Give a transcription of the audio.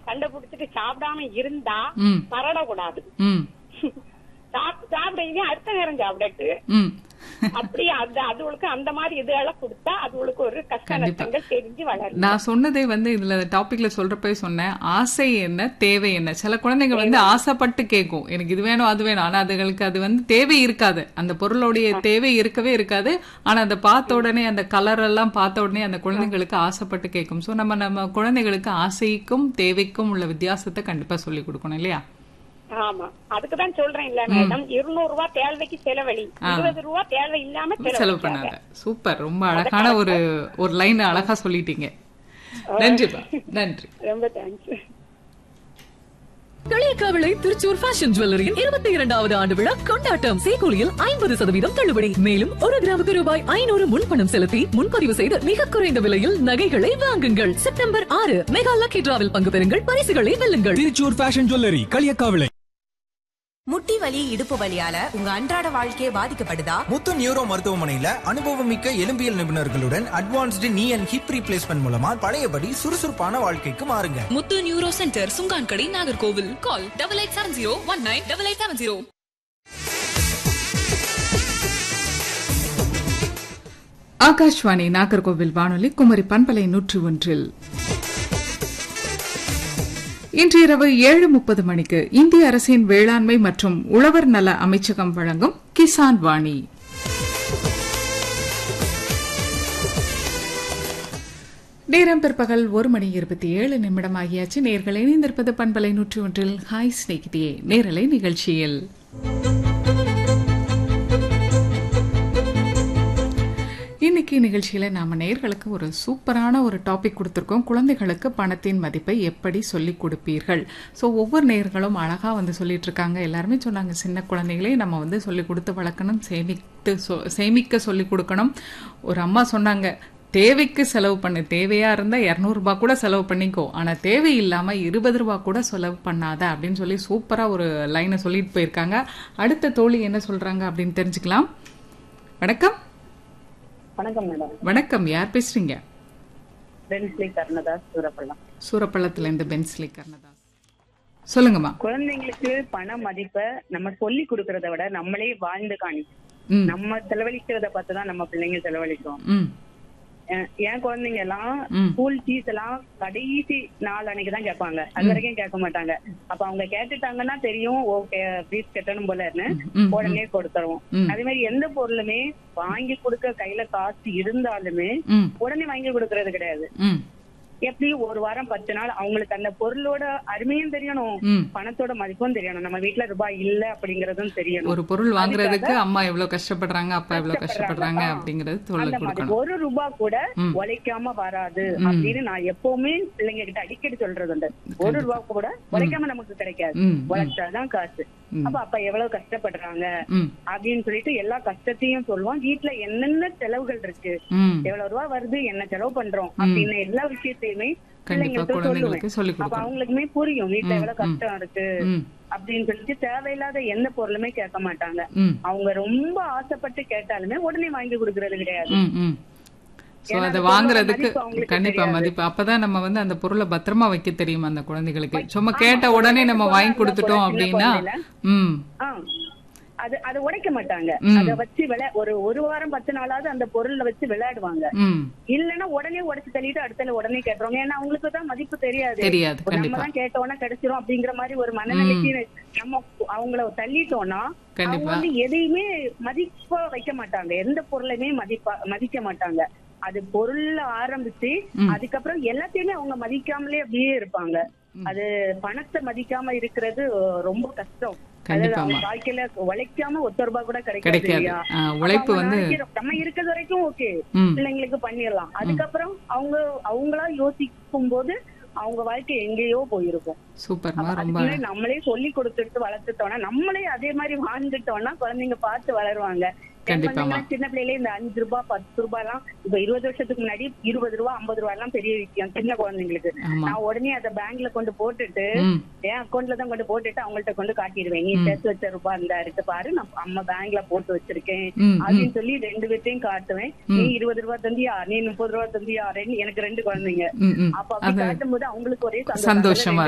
சண்டை பிடிச்சிட்டு சாப்பிடாம இருந்தா ம் பரடக்கூடாது ம் சாப்- சாப்பிடுறீங்க அடுத்த நேரம் சாப்பிடட்டு ம் அப்படி அந்த அதுகளுக்கு அந்த மாதிரி இதெல்லாம் கொடுத்தா அதுகளுக்கு ஒரு கஷ்ட கண்டிப்பா. நஷ்டங்கள் தெரிஞ்சு வளரும் நான் சொன்னதே வந்து இதுல டாபிக்ல சொல்றப்ப சொன்னேன் ஆசை என்ன தேவை என்ன சில குழந்தைங்க வந்து ஆசைப்பட்டு கேட்கும் எனக்கு இது வேணும் அது வேணும் ஆனா அதுகளுக்கு அது வந்து தேவை இருக்காது அந்த பொருளுடைய தேவை இருக்கவே இருக்காது ஆனா அதை பார்த்த உடனே அந்த கலர் எல்லாம் பார்த்த உடனே அந்த குழந்தைங்களுக்கு ஆசைப்பட்டு கேட்கும் சோ நம்ம நம்ம குழந்தைகளுக்கு ஆசைக்கும் தேவைக்கும் உள்ள வித்தியாசத்தை கண்டிப்பா சொல்லி கொடுக்கணும் இல்லையா ஆமா அதுக்குதான் சொல்றேன் இல்ல மேடம் இருநூறு ரூபாய் தேவைக்கு செலவழி இருபது ரூபாய் தேவை இல்லாம செலவு செலவு பண்ணாத சூப்பர் ரொம்ப அழகான ஒரு ஒரு லைன் அழகா சொல்லிட்டீங்க நன்றிப்பா நன்றி ரொம்ப தேங்க்ஸ் களியக்காவிளை திருச்சூர் ஃபேஷன் ஜுவல்லரியின் இருபத்தி இரண்டாவது ஆண்டு விழா கொண்டாட்டம் சேகூலியில் ஐம்பது சதவீதம் தள்ளுபடி மேலும் ஒரு கிராமுக்கு ரூபாய் ஐநூறு முன்பணம் செலுத்தி முன்பதிவு செய்து மிக குறைந்த விலையில் நகைகளை வாங்குங்கள் செப்டம்பர் ஆறு மெகா லக்கி டிராவில் பங்கு பெறுங்கள் பரிசுகளை வெல்லுங்கள் திருச்சூர் ஃபேஷன் ஜுவல்லரி களியக்காவிளை முட்டி வலி இடுப்பு வலியால உங்க அன்றாட வாழ்க்கையே பாதிக்கப்படுதா முத்து நியூரோ மருத்துவமனையில அனுபவமிக்க எலும்பியல் நிபுணர்களுடன் அட்வான்ஸ்டு நீ அண்ட் ஹிப் ரீப்ளேஸ்மெண்ட் மூலமா பழையபடி சுறுசுறுப்பான வாழ்க்கைக்கு மாறுங்க Muthu neuro centre Sungankadai Nagercoil call double eight seven zero one nine double eight seven zero Akashvani Nagercoil வானொலி குமரி பண்பலை நூற்றி ஒன்றில் இன்று இரவு ஏழு முப்பது மணிக்கு இந்திய அரசின் வேளாண்மை மற்றும் உழவர் நல அமைச்சகம் வழங்கும் கிசான் வாணி நேரம் பிற்பகல் ஒரு மணி இருபத்தி ஏழு நிமிடம் ஆகியாச்சு நேர்கள் இணைந்திருப்பது பண்பலை நூற்றி ஒன்றில் ஹாய் ஸ்நேகிதியே நேரலை நிகழ்ச்சியில் இன்னைக்கு நிகழ்ச்சியில நாம நேர்களுக்கு ஒரு சூப்பரான ஒரு டாபிக் கொடுத்திருக்கோம் குழந்தைகளுக்கு பணத்தின் மதிப்பை எப்படி சொல்லிக் கொடுப்பீர்கள் ஸோ ஒவ்வொரு நேர்களும் அழகா வந்து சொல்லிட்டு இருக்காங்க எல்லாருமே சொன்னாங்க சின்ன குழந்தைகளே நம்ம வந்து சொல்லிக் கொடுத்து வளர்க்கணும் சேமித்து சொ- சேமிக்க சொல்லிக் கொடுக்கணும் ஒரு அம்மா சொன்னாங்க தேவைக்கு செலவு பண்ணு தேவையா இருந்தா இரநூறுபா கூட செலவு பண்ணிக்கோ ஆனா தேவை இல்லாம இருபது ரூபா கூட செலவு பண்ணாத அப்படின்னு சொல்லி சூப்பரா ஒரு லைனை சொல்லிட்டு போயிருக்காங்க அடுத்த தோழி என்ன சொல்றாங்க அப்படின்னு தெரிஞ்சுக்கலாம் வணக்கம் வணக்கம் மேடம் வணக்கம் யார் பேசுறீங்க பென்ஸ்லி கர்ணதாஸ் சூரப்பள்ளம் சூரப்பள்ளத்துல இருந்து பென்ஸ்லி கர்ணதாஸ் சொல்லுங்கம்மா குழந்தைங்களுக்கு பண மதிப்பை நம்ம சொல்லி கொடுக்கறத விட நம்மளே வாழ்ந்து காணிக்கணும் ம் நம்ம செலவழிக்கிறத பார்த்துதான் நம்ம பிள்ளைங்க செலவழிக்கும் ம் என் என் குழந்தைங்க எல்லாம் ம். ஸ்கூல் ஃபீஸ் எல்லாம் கடைசி நாள் அன்னைக்கு தான் கேட்பாங்க அது வரைக்கும் கேட்க மாட்டாங்க அப்ப அவங்க கேட்டுட்டாங்கன்னா தெரியும் ஓகே ஃபீஸ் கட்டணும் போலன்னு ம், உடனே கொடுத்துருவோம் ம். அதே மாதிரி எந்த பொருளுமே வாங்கி கொடுக்க கையில காசு இருந்தாலுமே ம் உடனே வாங்கி கொடுக்கறது கிடையாது ம் எப்படி ஒரு வாரம் பத்து நாள் அவங்களுக்கு அந்த பொருளோட அருமையும் தெரியணும் ம் பணத்தோட மதிப்பும் தெரியணும் நம்ம வீட்ல ரூபாய் இல்ல அப்படிங்கறதும் தெரியணும் ஒரு பொருள் வாங்குறதுக்கு அம்மா எவ்வளவு கஷ்டப்படுறாங்க அப்பா எவ்வளவு கஷ்டப்படுறாங்க ஆ. அப்படிங்கறது அந்த சொல்ல மாதிரி கொடுக்கணும் ஒரு ரூபா கூட ம். உழைக்காம வராது ம். அப்படின்னு நான் எப்பவுமே பிள்ளைங்க கிட்ட அடிக்கடி சொல்றது உண்டு ஒரு ரூபா கூட உழைக்காம நமக்கு கிடைக்காது ம், ம். உழைச்சாதான் காசு ம். அப்ப அப்பா எவ்வளவு கஷ்டப்படுறாங்க ம் அப்படின்னு சொல்லிட்டு எல்லா கஷ்டத்தையும் சொல்லுவோம் வீட்ல என்னென்ன செலவுகள் இருக்கு ம் எவ்வளவு ரூபா வருது என்ன செலவு பண்றோம் அப்படின்னு எல்லா விஷயத்தையுமே கண்டிப்பா பிள்ளைங்களுக்கு குழந்தைங்களுக்கு சொல்லுவேன் சொல்லிக் அப்ப கொடுக்கணும் அவங்களுக்குமே புரியும் வீட்ல ம், எவ்வளவு ம். கஷ்டம் இருக்கு ம் அப்படின்னு சொல்லிட்டு தேவையில்லாத எந்த பொருளுமே கேட்க மாட்டாங்க ம் அவங்க ரொம்ப ஆசைப்பட்டு கேட்டாலுமே உடனே வாங்கி கொடுக்கறது கிடையாது ம் ம் சோ ஏன்னா அதை அந்த பொருளோட வாங்குறதுக்கு மதிப்பு அவங்களுக்கு கண்டிப்பா தெரியாது. மதிப்பு அப்பதான் நம்ம வந்து அந்த பொருளை பத்திரமா வைக்க தெரியும் அந்த குழந்தைகளுக்கு சும்மா ஆமா, கேட்ட ஒரு உடனே ரெண்டு நம்ம பொருளா வாங்கி இருந்தா கொடுத்துட்டோம் கூட சின்ன அப்படின்னா குழந்தைல. ம் ஆ. அது அதை உடைக்க மாட்டாங்க ம். அத வச்சு விளை ஒரு ஒரு வாரம் பத்து நாளாவது அந்த பொருளை வச்சு விளையாடுவாங்க ம் இல்லன்னா உடனே உடைச்சு தள்ளிட்டு அடுத்த உடனே கேட்டுருவாங்க ஏன்னா அவங்களுக்கு தான் மதிப்பு தெரியாது தெரியாது, நம்ம கண்டிப்பா. தான் கேட்டோம்னா கிடைச்சிரும் அப்படிங்கிற மாதிரி ஒரு மனநிலைக்கு நம்ம அவங்கள தள்ளிட்டோம்னா அவங்க கண்டிப்பா. வந்து எதையுமே மதிப்பா வைக்க மாட்டாங்க எந்த பொருளையுமே மதிப்பா மதிக்க மாட்டாங்க அது பொருள்ல ஆரம்பிச்சு ம். அதுக்கப்புறம் எல்லாத்தையுமே அவங்க மதிக்காமலே அப்படியே இருப்பாங்க அது பணத்தை மதிக்காம இருக்கிறது ரொம்ப கஷ்டம் அதாவது கண்டிப்பாமா. அவங்க வாழ்க்கையில உழைக்காம ஒத்த ரூபாய் கூட கிடைக்காது கிடைக்காது இல்லையா? ஆ, அப்ப உழைப்பு அவங்க வந்து நினைக்கிற- நம்ம இருக்கிறது வரைக்கும் ஓகே ம் பிள்ளைங்களுக்கு பண்ணிடலாம் அதுக்கப்புறம் அவங்க அவங்களா யோசிக்கும் போது அவங்க வாழ்க்கை எங்கேயோ போயிருக்கும் சூப்பர்மா அப்ப ரொம்ப அதுக்குள்ள நம்மளே சொல்லி கொடுத்துட்டு வளர்த்துட்டோம்னா நம்மளே அதே மாதிரி வாழ்ந்துட்டோம்னா குழந்தைங்க பார்த்து வளருவாங்க என் கண்டிப்பாம்மா. குழந்தைங்கலாம் சின்ன பிள்ளையில இந்த அஞ்சு ரூபாய் பத்து ரூபாய் எல்லாம் இப்ப இருபது வருஷத்துக்கு முன்னாடி இருபது ரூபாய் ஐம்பது ரூபாய் எல்லாம் பெரிய விஷயம் சின்ன குழந்தைங்களுக்கு ஆமா நான் உடனே அதை பேங்க்ல கொண்டு போட்டுட்டு ம் என் அக்கௌண்ட்ல தான் கொண்டு போட்டுட்டு அவங்கள்ட்ட கொண்டு காட்டிடுவேன் நீ ம். சேர்த்து வச்ச ரூபாய் இந்த இருக்கு பாரு நான் அம்மா பேங்க்ல போட்டு வச்சிருக்கேன் ம், ம். அப்படின்னு சொல்லி ரெண்டு பேர்த்தையும் காட்டுவேன் ம். நீ இருபது ரூபாய் தந்தியா நீ முப்பது ரூபாய் தந்தியா ரெண்டு எனக்கு ரெண்டு குழந்தைங்க ம் ம் அப்ப அப்படி அது காட்டும்போது அவங்களுக்கு ஒரே சந்தோஷமா